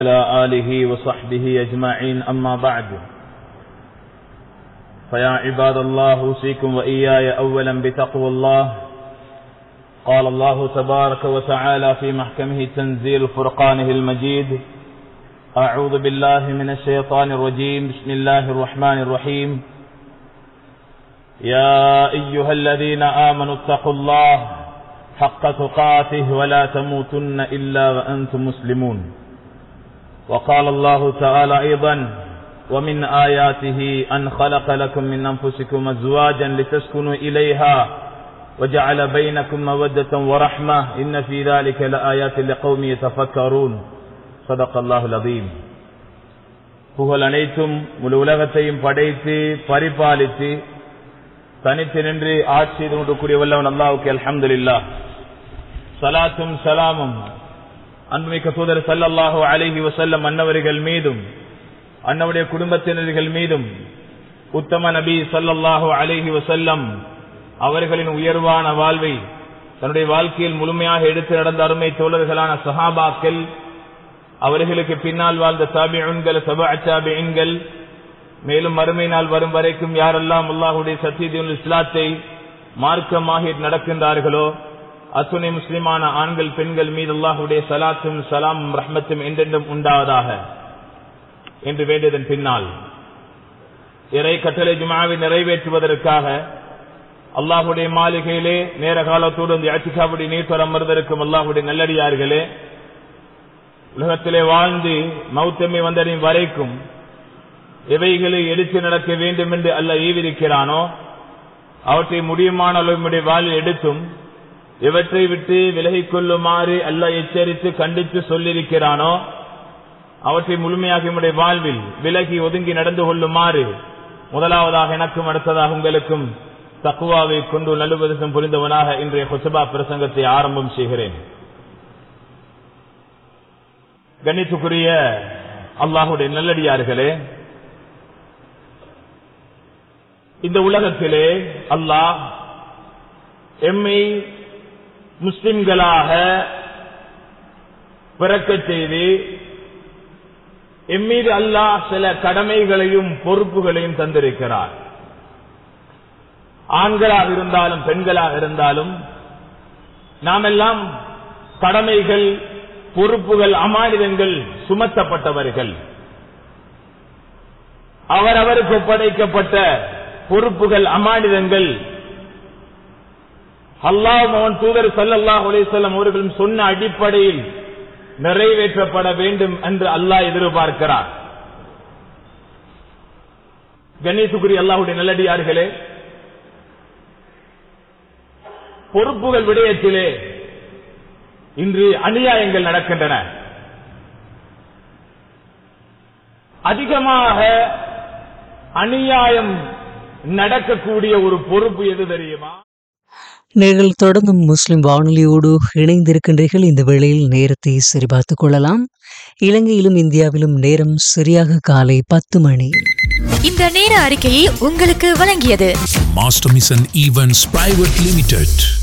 على آله وصحبه أجمعين أما بعد فيا عباد الله أوصيكم وإياي أولا بتقوى الله قال الله تبارك وتعالى في محكمه تنزيل فرقانه المجيد أعوذ بالله من الشيطان الرجيم بسم الله الرحمن الرحيم يا أيها الذين آمنوا اتقوا الله حق تقاته ولا تموتن إلا وأنتم مسلمون وقال الله تعالى أيضا ومن آياته أن خلق لكم من أنفسكم أزواجا لتسكنوا إليها وجعل بينكم مودة ورحمة إن في ذلك لآيات لقوم يتفكرون صدق الله العظيم புகழ் அனைத்தும் முழு உலகத்தையும் படைத்து பரிபாலித்து தனித்து நின்று ஆட்சி செய்து கொண்டிருக்கூடிய வல்லவன் அல்லாவுக்கு அல்ஹம்துலில்லா சலாத்தும் சலாமும் அன்புமிக்க தூதர் சல்லல்லாஹு அலைஹி வசல்லம் அன்னவர்கள் மீதும் அன்னவுடைய குடும்பத்தினர்கள் மீதும் உத்தம நபி சல்லல்லாஹு அலைஹி வசல்லம் அவர்களின் உயர்வான வாழ்வை தன்னுடைய வாழ்க்கையில் முழுமையாக எடுத்து நடந்த அருமை தோழர்களான சஹாபாக்கள் அவர்களுக்கு பின்னால் வாழ்ந்த சாபியன்கள் சபாச்சாபியன்கள் மேலும் மறுமை நாள் வரும் வரைக்கும் யாரெல்லாம் அல்லாஹுடைய சத்தியதீன் இஸ்லாத்தை மார்க்கமாக நடக்கின்றார்களோ அத்துணை முஸ்லிமான ஆண்கள் பெண்கள் மீது அல்லாஹுடைய சலாத்தும் சலாமும் ரஹ்மத்தும் என்றென்றும் உண்டாவதாக என்று வேண்டியதன் பின்னால் இறை கட்டளை ஜுமாவை நிறைவேற்றுவதற்காக அல்லாஹுடைய மாளிகையிலே நேர காலத்தோடு இந்த அச்சிகாவுடைய நீர் அமர்ந்திருக்கும் அல்லாஹுடைய நல்லடியார்களே உலகத்திலே வாழ்ந்து மௌத்தமை வந்தடையும் வரைக்கும் எவைகளை எடுத்து நடக்க வேண்டும் என்று அல்ல ஈவிருக்கிறானோ அவற்றை முடியுமான அளவுடைய வாழ்வில் எடுத்தும் இவற்றை விட்டு விலகிக் கொள்ளுமாறு அல்ல எச்சரித்து கண்டித்து சொல்லியிருக்கிறானோ அவற்றை முழுமையாக நம்முடைய வாழ்வில் விலகி ஒதுங்கி நடந்து கொள்ளுமாறு முதலாவதாக எனக்கும் அடுத்ததாக உங்களுக்கும் தக்குவாவை கொண்டு நல்லுபதம் புரிந்தவனாக இன்றைய கொசபா பிரசங்கத்தை ஆரம்பம் செய்கிறேன் கணித்துக்குரிய அல்லாஹுடைய நல்லடியார்களே இந்த உலகத்திலே அல்லாஹ் எம்மை முஸ்லிம்களாக பிறக்க செய்து எம்மீது அல்லாஹ் சில கடமைகளையும் பொறுப்புகளையும் தந்திருக்கிறார் ஆண்களாக இருந்தாலும் பெண்களாக இருந்தாலும் நாம் எல்லாம் கடமைகள் பொறுப்புகள் அமானிதங்கள் சுமத்தப்பட்டவர்கள் அவரவருக்கு ஒப்படைக்கப்பட்ட பொறுப்புகள் அமானிதங்கள் அல்லாஹ் மோகன் தூதர் சல்லாஹ் அலிசல்லம் அவர்களும் சொன்ன அடிப்படையில் நிறைவேற்றப்பட வேண்டும் என்று அல்லாஹ் எதிர்பார்க்கிறார் கணேசுகுரி அல்லாஹுடைய நல்லடியார்களே பொறுப்புகள் விடயத்திலே இன்று அநியாயங்கள் நடக்கின்றன அதிகமாக அநியாயம் நடக்கக்கூடிய ஒரு பொறுப்பு எது தெரியுமா நீங்கள் தொடர்ந்தும் முஸ்லிம் வானொலியோடு இணைந்திருக்கின்றீர்கள் இந்த வேளையில் நேரத்தை சரிபார்த்துக் கொள்ளலாம் இலங்கையிலும் இந்தியாவிலும் நேரம் சரியாக காலை பத்து மணி இந்த நேர அறிக்கையை உங்களுக்கு வழங்கியது Master Mission Events Private Limited.